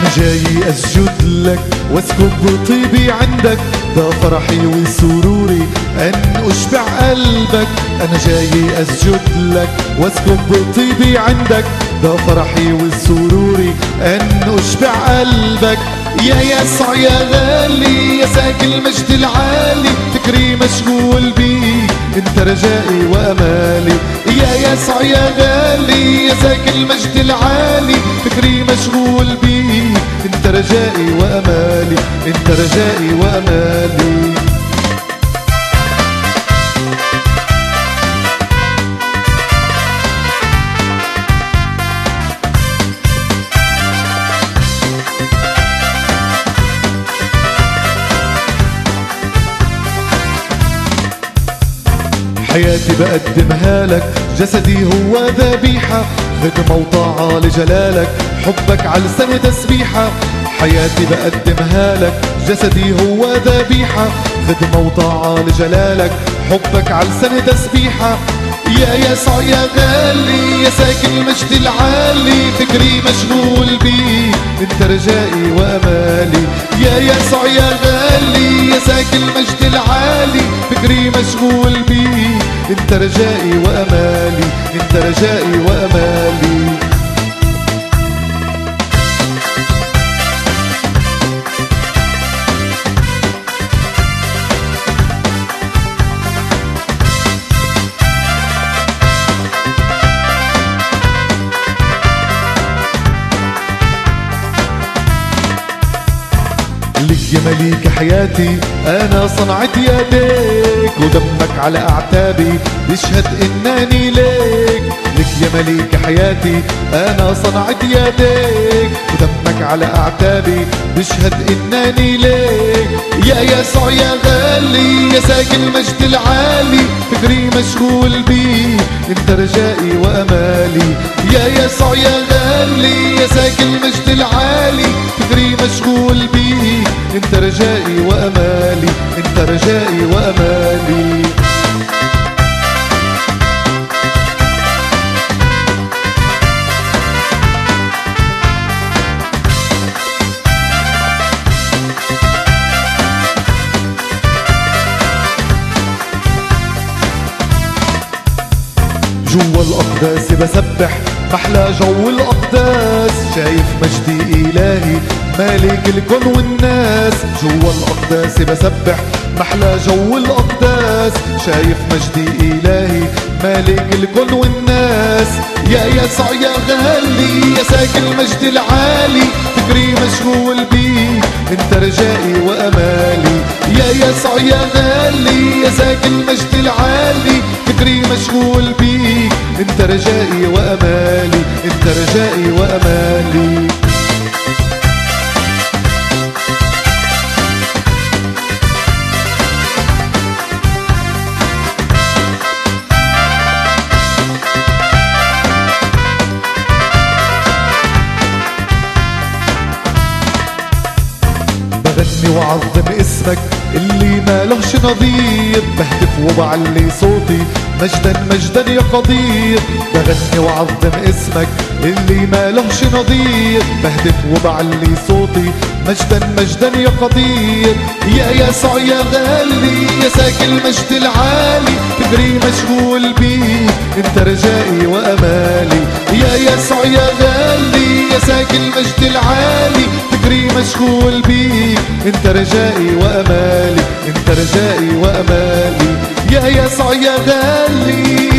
أنا جاي أسجد لك واسكب طيبي عندك ده فرحي وسروري أن أشبع قلبك أنا جاي أسجد لك واسكب طيبي عندك ده فرحي وسروري أن أشبع قلبك يا يسوع يا غالي يا ساكن المجد العالي فكري مشغول بيك انت رجائي وامالي يا يسوع يا غالي يا ساكن المجد العالي فكري مشغول بيك انت رجائي وامالي انت رجائي وامالي حياتي بقدمها لك جسدي هو ذبيحة خدمة وطاعة لجلالك حبك على لساني تسبيحة حياتي بقدمها لك جسدي هو ذبيحة خدمة وطاعة لجلالك حبك على لساني تسبيحة يا يسوع يا غالي يا ساكن المجد العالي فكري مشغول بيك انت رجائي وامالي يا يسوع يا غالي يا ساكن المجد العالي فكري مشغول بيك انت رجائي وامالي انت رجائي وامالي لك يا مليك حياتي انا صنعت يديك ودمك على اعتابي يشهد انني ليك لك يا مليك حياتي انا صنعت يديك ودمك على اعتابي بيشهد انني ليك يا يسوع يا غالي يا ساكن المجد العالي فكري مشغول بيك انت رجائي وامالي يا يسوع يا غالي يا ساكن المجد العالي فكري مشغول بيك انت رجائي وامالي انت رجائي وامالي جوا الأقداس بسبح محلى جو الأقداس شايف مجدي إلهي مالك الكون والناس جوا الأقداس بسبح محلى جو الأقداس شايف مجدي إلهي مالك الكون والناس يا يسوع يا غالي يا ساكن المجد العالي فكري مشغول بيك انت رجائي وامالي يا يسوع يا غالي يا ساكن المجد العالي فكري مشغول بيك انت رجائي وامالي انت رجائي وامالي بغني وعظم اسمك اللي ما لهش نظير بهتف وبعلي صوتي مجدا مجدا يا قدير بغني وعظم اسمك اللي ما لهش نظير بهتف وبعلي صوتي مجدا مجدا يا قدير يا يسوع يا غالي يا ساكن المجد العالي فكري مشغول بيك انت رجائي وامالي يا يسوع يا غالي يا ساكن المجد العالي فكري مشغول بيك انت رجائي وامالي انت رجائي وامالي يا يسوع يا غالي